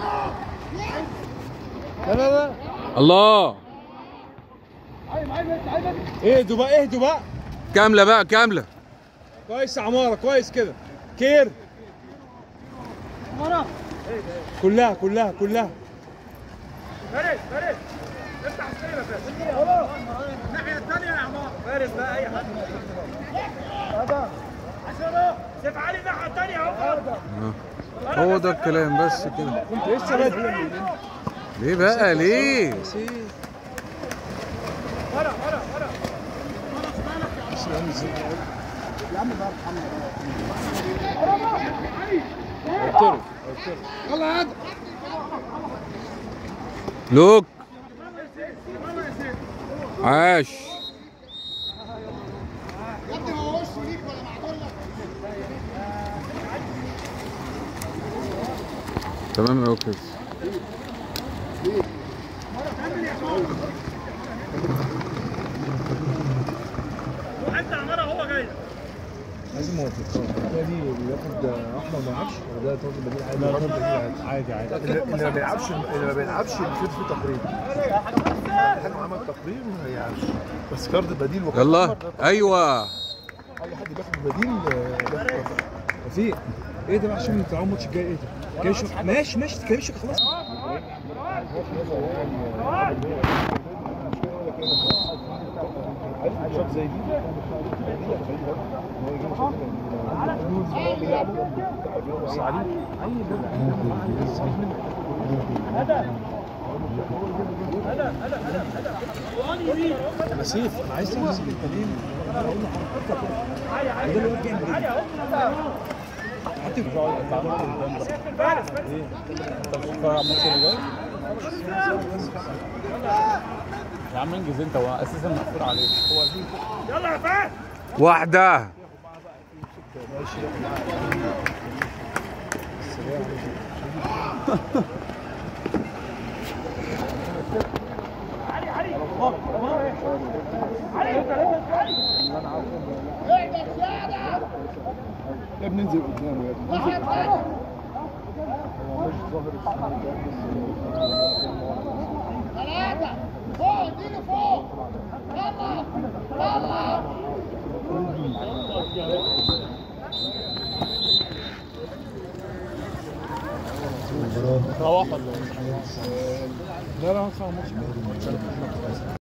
لا لا لا الله اهدوا بقى اهدوا بقى كامله بقى كامله كويس يا عماره كويس كده كير كلها كلها كلها فارس فارس افتح السينما فارس الناحيه الثانيه يا عمار فارس بقى اي حد عشرة سيف علي الناحيه الثانيه اهو هو ده الكلام بس كده كنت لسه بدري ليه بقى ليه ورا ورا ورا لوك عاش تمام يا كده انت عماره هو جاي لازم موافق اه دي بياخد احمر ما يلعبش ولا ده طالب بديل عادي لا طالب بديل عادي عادي اللي اللي ما بيلعبش اللي ما بيلعبش المفروض فيه تقرير الحكم عمل تقرير ما يلعبش بس كارد بديل وكارد يلا أحمر ده ايوه اي حد بياخد بديل آه، بياخد كارد. رفيق ايه ده بقى عشان بتلعبوا الماتش الجاي ايه ده؟ جاي شوف ماشي ماشي تتكلمش خلاص ماتشات زي دي بص عليه انا سيف انا عايز تنزل التمرين انا اقول له حضرتك وده اللي واقف جنبي حتى انت عملت قدام بقى فارس فارس ايه انت مش بتتفرج على الماتش اللي جاي يا عم انجز انت هو اساسا مقفول عليك يلا يا فارس واحده يا ابني انزل قدامه يا ابني انزل قدامه. ثلاثة فوق اديله فوق يلا يلا روح ولا ايه؟ لا لا هدفع الماتش